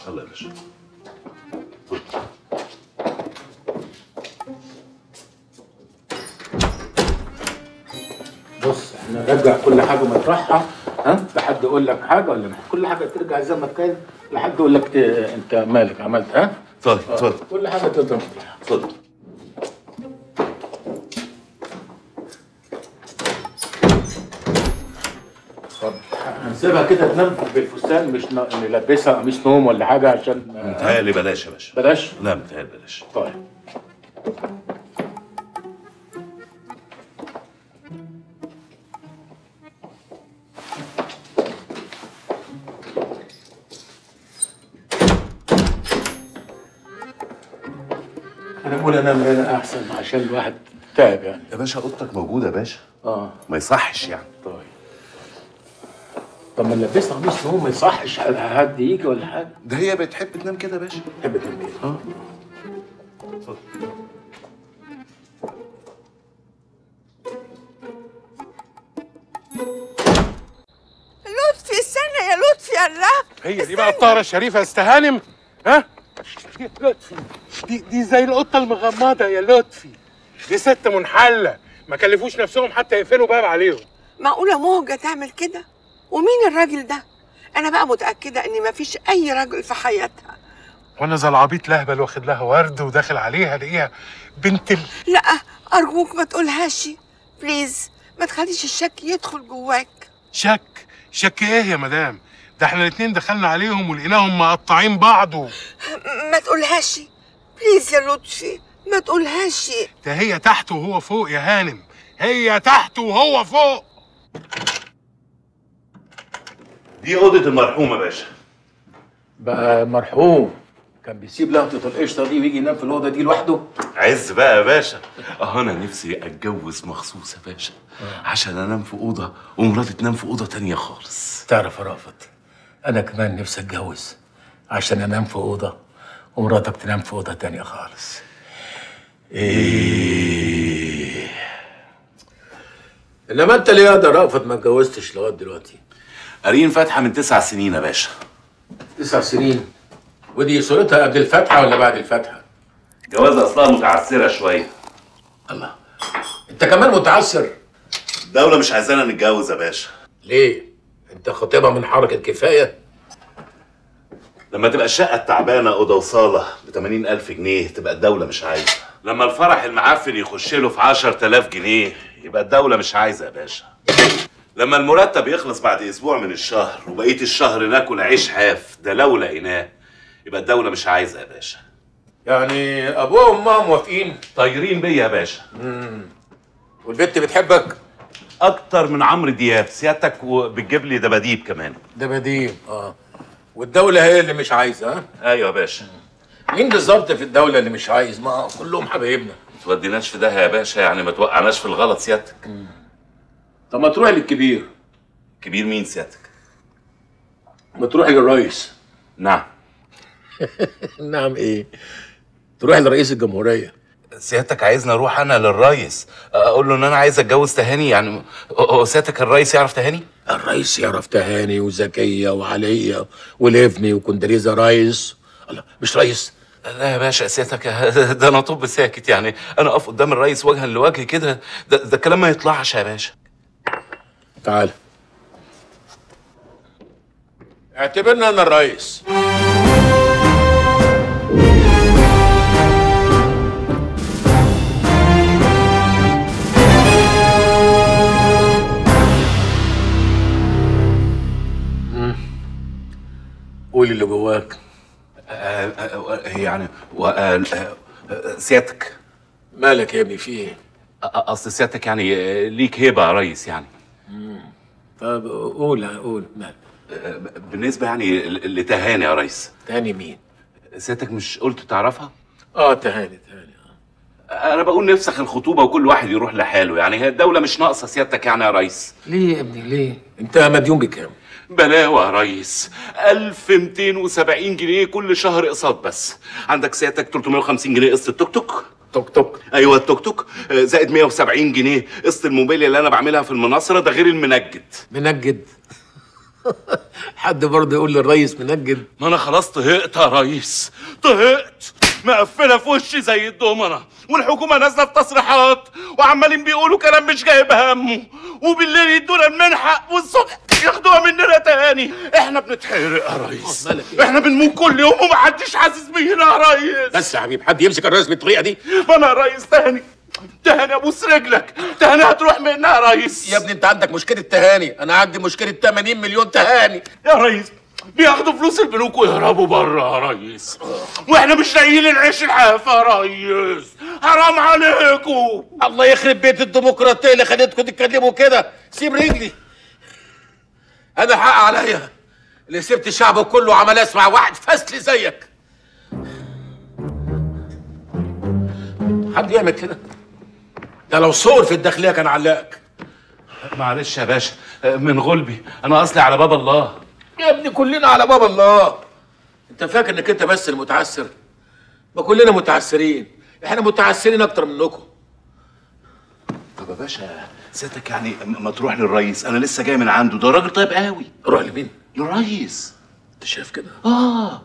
يلا يا باشا بص احنا نرجع كل حاجه مطرحها ها لحد يقول لك حاجه ولا لا كل حاجه ترجع زي ما كان لحد يقول لك إيه انت مالك عملت ها اتفضل اتفضل كل حاجه تقدر مطرحها اتفضل اتفضل هنسيبها كده تنام بالفستان مش ن- نلبسها قميص نوم ولا حاجه عشان متهيألي بلاش يا باشا بلاش لا متهيألي بلاش طيب انا بقول انام هنا احسن عشان الواحد تعب يعني يا باشا اوضتك موجوده يا باشا اه ما يصحش يعني طيب طب ما نلبسها قميص نوم ما يصحش حد يجي ولا حاجه ده هي بتحب تنام كده يا باشا تحب تنام كده اه اتفضل لطفي استنى يا لطفي يا الله هي دي بقى الطاهرة الشريفة يا استهانم ها؟ يا لطفي دي دي زي القطة المغمضة يا لطفي دي ست منحلة ما كلفوش نفسهم حتى يقفلوا باب عليهم معقولة مهجة تعمل كده ومين الراجل ده انا بقى متأكدة ان مفيش اي راجل في حياتها وانا زي العبيط لهبل واخد لها ورد وداخل عليها الاقيها بنت ال... لا ارجوك ما تقولهاش بليز ما تخليش الشك يدخل جواك شك شك ايه يا مدام ده احنا الاتنين دخلنا عليهم ولقيناهم مقطعين بعض و... م- ما تقولهاش بليز يا لطفي ما تقولهاش ده هي تحت وهو فوق يا هانم هي تحت وهو فوق دي اوضه المرحوم يا باشا بقى مرحوم كان بيسيب لقطه القشطه دي ويجي ينام في الاوضه دي لوحده عز بقى يا باشا اه انا نفسي اتجوز مخصوص يا باشا عشان انام في اوضه ومراتي تنام في اوضه تانية خالص تعرف يا رافت انا كمان نفسي اتجوز عشان انام في اوضه ومراتك تنام في اوضه تانية خالص ايه انما انت ليه يا ده رافت ما اتجوزتش لغايه دلوقتي قارين فاتحه من تسع سنين يا باشا تسع سنين ودي صورتها قبل الفتحه ولا بعد الفتحه جوازها اصلها متعسره شويه الله انت كمان متعسر الدوله مش عايزانا نتجوز يا باشا ليه انت خطيبها من حركه كفايه لما تبقى الشقة التعبانة أوضة وصالة ب 80000 جنيه تبقى الدولة مش عايزة. لما الفرح المعفن يخش له في 10000 جنيه يبقى الدولة مش عايزة يا باشا. لما المرتب يخلص بعد أسبوع من الشهر وبقية الشهر ناكل عيش حاف ده لو لقيناه يبقى الدولة مش عايزة يا باشا. يعني ابوها وامها موافقين طايرين بيا يا باشا. والبنت بتحبك أكتر من عمرو دياب سيادتك وبتجيب لي دباديب كمان. ده بديم اه والدولة هي اللي مش عايزة ها؟ أيوة يا باشا. مين بالظبط في الدولة اللي مش عايز؟ ما كلهم حبايبنا ما توديناش في ده يا باشا يعني ما توقعناش في الغلط سيادتك. طب ما تروح للكبير كبير مين سيادتك؟ ما تروح للرئيس نعم. نعم ايه؟ تروح لرئيس الجمهورية سيادتك عايزني اروح انا للريس اقول له ان انا عايز اتجوز تهاني يعني هو سيادتك الريس يعرف تهاني الرئيس يعرف تهاني وزكية وعلية وليفني وكندريزة رئيس الله مش رئيس لا يا باشا سيادتك ده انا طب ساكت يعني انا اقف قدام الريس وجها لوجه كده ده, ده الكلام ما يطلعش يا باشا تعال اعتبرنا انا الرئيس مم. قول اللي جواك آه، آه، يعني و- آه، آه، سيادتك مالك يا ابني في ايه؟ آه، اصل سيادتك يعني آه، ليك هيبه يا ريس يعني طب قول قول مالك آه، بالنسبه يعني ل- لتهاني يا ريس تهاني مين؟ سيادتك مش قلت تعرفها اه تهاني تهاني انا بقول نفسخ الخطوبه وكل واحد يروح لحاله يعني هي الدوله مش ناقصه سيادتك يعني يا ريس ليه يا ابني ليه؟ انت مديون بكام؟ بلاوة يا ريس 1270 جنيه كل شهر اقساط بس عندك سيادتك 350 جنيه قسط التوك توك توك توك ايوه التوك توك آه، زائد 170 جنيه قسط الموبيل اللي انا بعملها في المناصره ده غير المنجد منجد حد برضه يقول للريس منجد ما انا خلاص طهقت يا ريس طهقت مقفله في وشي زي الضمنه والحكومه نازله في تصريحات وعمالين بيقولوا كلام مش جايب همه وبالليل يدونا المنحه والصبح ياخدوها مننا تاني احنا بنتحرق يا ريس مالك إيه؟ احنا بنموت كل يوم ومحدش حاسس بينا يا ريس بس يا حبيب حد يمسك الريس بالطريقه دي ما انا يا ريس تاني تهاني ابوس رجلك تهاني هتروح منها يا ريس يا ابني انت عندك مشكله تهاني انا عندي مشكله 80 مليون تهاني يا ريس بياخدوا فلوس البنوك ويهربوا بره يا ريس واحنا مش لاقيين العيش الحاف يا ريس حرام عليكم الله يخرب بيت الديمقراطيه اللي خليتكم تتكلموا كده سيب رجلي انا حق عليا اللي سبت الشعب كله عمال اسمع واحد فاسل زيك حد يعمل كده ده لو صور في الداخليه كان علقك معلش يا باشا من غلبي انا اصلي على باب الله يا ابني كلنا على باب الله انت فاكر انك انت بس المتعسر ما كلنا متعسرين احنا متعسرين اكتر منكم طب يا باشا سيادتك يعني ما تروح للريس انا لسه جاي من عنده ده راجل طيب قوي روح لمين للريس انت شايف كده اه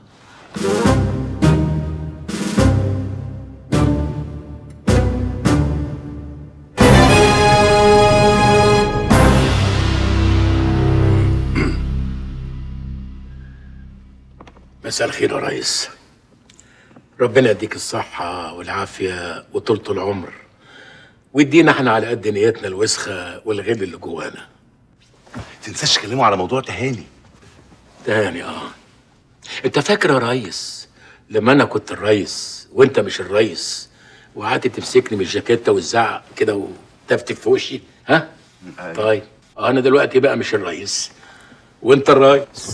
مساء الخير يا ريس ربنا يديك الصحة والعافية وطولة العمر ويدينا احنا على قد نيتنا الوسخة والغل اللي جوانا تنساش تكلموا على موضوع تهاني تاني اه انت فاكر يا ريس لما انا كنت الريس وانت مش الريس وقعدت تمسكني من الجاكيته وتزعق كده وتفتف في وشي ها طيب انا دلوقتي بقى مش الريس وانت الريس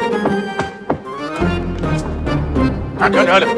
عجل هلا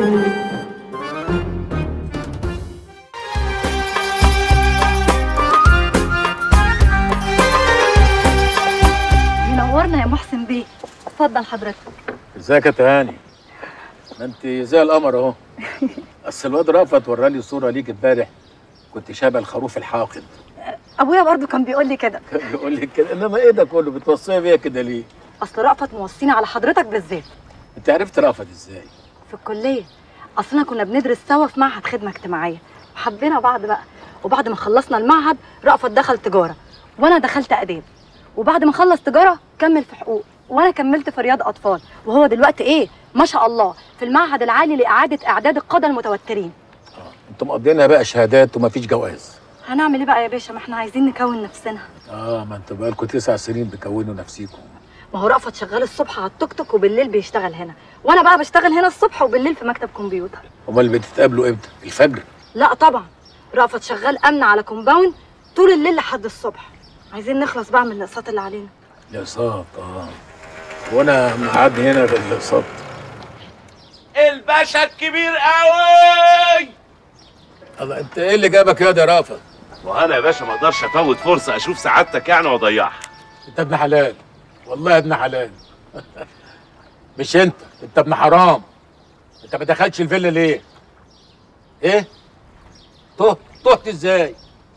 منورنا يا محسن بيه اتفضل حضرتك ازيك يا تهاني ما انت زي القمر اهو اصل الواد رأفت وراني صوره ليك امبارح كنت شبه الخروف الحاقد ابويا برضو كان بيقول لي كده بيقول لك كده انما ايه ده كله بتوصيها بيا كده ليه اصل رأفت موصيني على حضرتك بالذات انت عرفت رأفت ازاي في الكليه اصلنا كنا بندرس سوا في معهد خدمه اجتماعيه وحبينا بعض بقى وبعد ما خلصنا المعهد رأفت دخل تجاره وانا دخلت اداب وبعد ما خلص تجاره كمل في حقوق وانا كملت في رياض اطفال وهو دلوقتي ايه ما شاء الله في المعهد العالي لاعاده اعداد القاده المتوترين انتوا مقضينها بقى شهادات ومفيش جواز هنعمل ايه بقى يا باشا ما احنا عايزين نكون نفسنا اه ما انتوا بقالكوا تسع سنين بكونوا نفسيكم ما هو رأفت شغال الصبح على التوك توك وبالليل بيشتغل هنا وانا بقى بشتغل هنا الصبح وبالليل في مكتب كمبيوتر امال بتتقابلوا امتى الفجر لا طبعا رأفت شغال امن على كومباوند طول الليل لحد الصبح عايزين نخلص بقى من الاقساط اللي علينا الاقساط اه وانا مقعدني هنا بالاقساط الباشا الكبير قوي الله انت ايه اللي جابك يا ده رافت وانا يا باشا ما اقدرش افوت فرصه اشوف سعادتك يعني واضيعها انت ابن حلال والله ابن حلال مش انت انت ابن حرام انت ما دخلتش الفيلا ليه ايه تهت تهت ازاي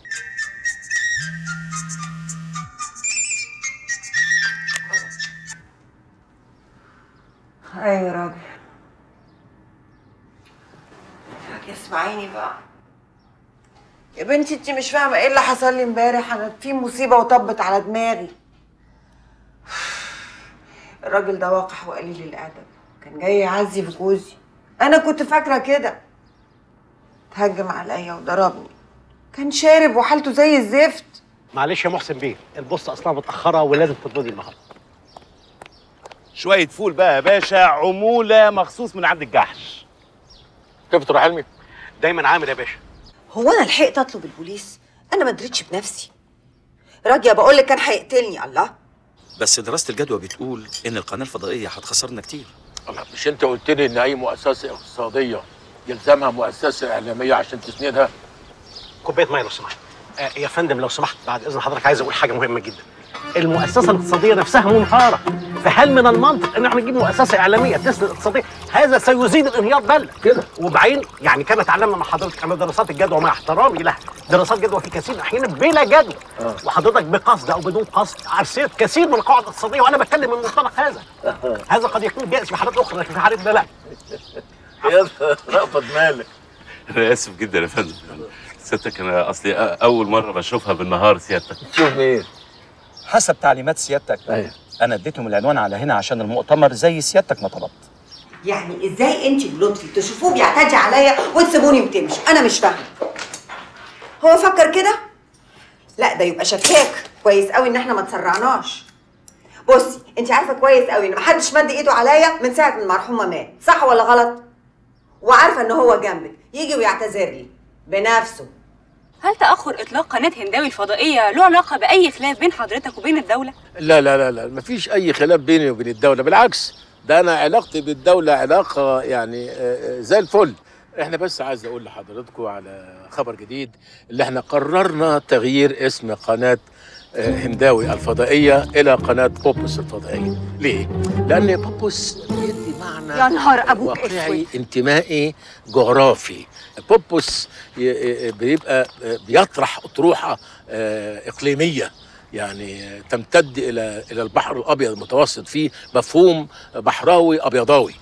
ايوه يا راجل حاجة اسمعيني بقى يا بنتي انت مش فاهمه ايه اللي حصل لي امبارح انا في مصيبه وطبت على دماغي الراجل ده وقح وقليل الادب كان جاي يعزي في جوزي انا كنت فاكره كده اتهجم عليا وضربني كان شارب وحالته زي الزفت معلش يا محسن بيه البوسطه اصلا متاخره ولازم تفضلي النهارده شويه فول بقى يا باشا عموله مخصوص من عند الجحش كيف تروح علمي دايما عامل يا باشا هو انا لحقت اطلب البوليس انا ما دريتش بنفسي راجيه بقول لك كان هيقتلني الله بس دراسة الجدوى بتقول إن القناة الفضائية هتخسرنا كتير الله مش انت قلت لي ان اي مؤسسه اقتصاديه يلزمها مؤسسه اعلاميه عشان تسندها كوبايه ميه لو سمحت آه يا فندم لو سمحت بعد اذن حضرتك عايز اقول حاجه مهمه جدا المؤسسه الاقتصاديه نفسها منهاره فهل من المنطق ان احنا نجيب مؤسسه اعلاميه تسند الاقتصاديه هذا سيزيد الانهيار بل كده وبعدين يعني كما تعلمنا مع حضرتك ان دراسات الجدوى مع احترامي لها دراسات جدوى في كثير من الاحيان بلا جدوى وحضرتك بقصد او بدون قصد ارسلت كثير من القواعد الاقتصاديه وانا بتكلم من منطلق هذا هذا قد يكون جائز في حالات اخرى لكن في حالتنا لا يا رأفت مالك انا اسف جدا يا فندم سيادتك انا اصلي أ- اول مره بشوفها بالنهار سيادتك شوف مين حسب تعليمات سيادتك ايوه انا اديتهم العنوان على هنا عشان المؤتمر زي سيادتك ما طلبت يعني ازاي انت ولطفي تشوفوه بيعتدي عليا وتسيبوني وتمشي انا مش فاهمه هو فكر كده لا ده يبقى شكاك كويس قوي ان احنا ما تسرعناش بصي انت عارفه كويس قوي ان محدش مد ايده عليا من ساعه ما المرحومه مات صح ولا غلط وعارفه ان هو جنبك يجي ويعتذر لي بنفسه هل تأخر إطلاق قناة هنداوي الفضائية له علاقة بأي خلاف بين حضرتك وبين الدولة؟ لا لا لا لا مفيش اي خلاف بيني وبين الدوله بالعكس ده انا علاقتي بالدوله علاقه يعني آه، آه، زي الفل احنا بس عايز اقول لحضراتكم على خبر جديد اللي احنا قررنا تغيير اسم قناه آه، هنداوي الفضائيه الى قناه بوبوس الفضائيه ليه لان بوبوس بيدي معنى يا نهار ابوك واقعي اسود انتمائي جغرافي بوبوس ي- ي- بيبقى بيطرح أطروحة آه، إقليمية يعني تمتد إلى إلى البحر الأبيض المتوسط فيه مفهوم بحراوي أبيضاوي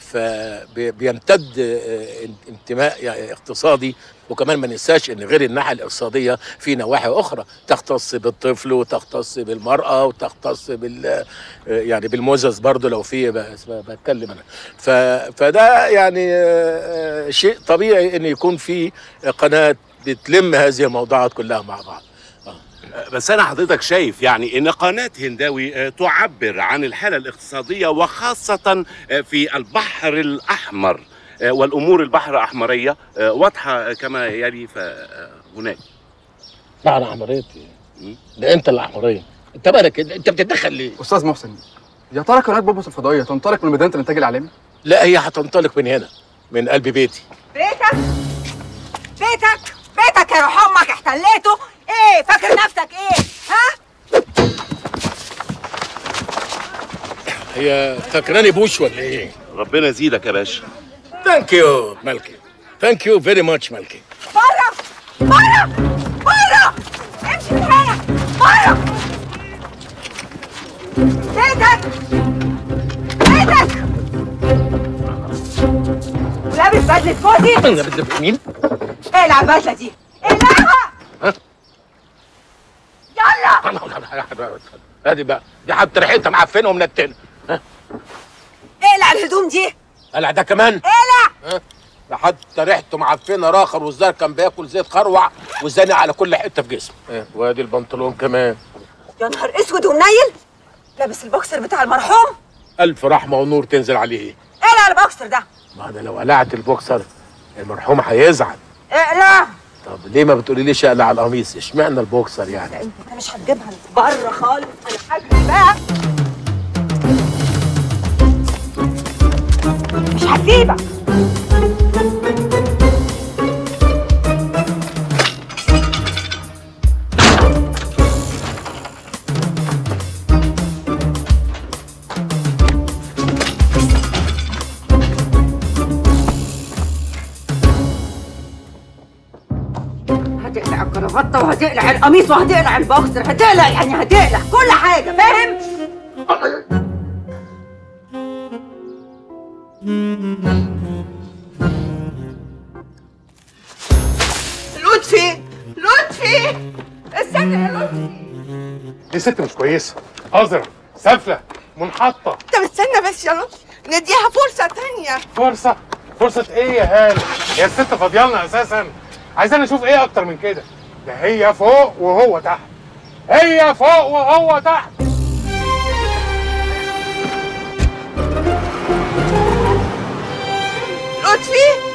فبيمتد آه، انتماء يعني اقتصادي وكمان ما ننساش ان غير الناحيه الاقتصاديه في نواحي اخرى تختص بالطفل وتختص بالمراه وتختص بال آه، يعني بالمزز برضو لو في بس بتكلم انا ف... فده يعني آه، آه، شيء طبيعي ان يكون في قناه بتلم هذه الموضوعات كلها مع بعض بس انا حضرتك شايف يعني ان قناه هنداوي آه، تعبر عن الحاله الاقتصاديه وخاصه آه، في البحر الاحمر آه، والامور البحر الاحمريه آه، واضحه كما يلي فهناك لا انا احمريتي ده انت اللي احمريه انت مالك انت بتتدخل ليه؟ استاذ محسن يا ترى قناه بوبوس الفضائيه تنطلق من مدينه الانتاج الاعلامي لا هي هتنطلق من هنا من قلب بيتي بيتك بيتك بيتك يا روح امك احتليته ايه فاكر نفسك ايه ها هي فاكراني بوش ولا ايه؟ ربنا يزيدك يا باشا ثانك يو مالكي ثانك يو فيري ماتش مالكي بره بره بره امشي من هنا بره بيتك بيتك ولابس بدلة فوزي انا بدي مين؟ ايه العباسة دي؟ اقلعها يلا ادي بقى دي حتى ريحتها معفنه ومنتنه اقلع الهدوم دي قلع ده كمان اقلع ده حتى ريحته معفنه راخر والزار كان بياكل زيت خروع وزانق على كل حته في جسمه وادي البنطلون كمان يا نهار اسود ومنيل لابس البوكسر بتاع المرحوم الف رحمه ونور تنزل عليه اقلع البوكسر ده ما ده لو قلعت البوكسر المرحوم هيزعل اقلع طب ليه ما بتقولي ليش اقلع القميص اشمعنى البوكسر يعني انت مش هتجيبها بره خالص انا هجري بقى مش هسيبك هتقلع الكرافته وهتقلع القميص وهتقلع البوكسر هتقلع يعني هتقلع كل حاجه فاهم لطفي لطفي استنى يا لطفي دي ست مش كويسه قذره سافله منحطه طب استنى بس يا لطفي نديها فرصه تانية فرصه فرصه ايه يا هاني هي الست فاضيالنا اساسا عايزين نشوف ايه اكتر من كده ده هي فوق وهو تحت هي فوق وهو تحت لطفي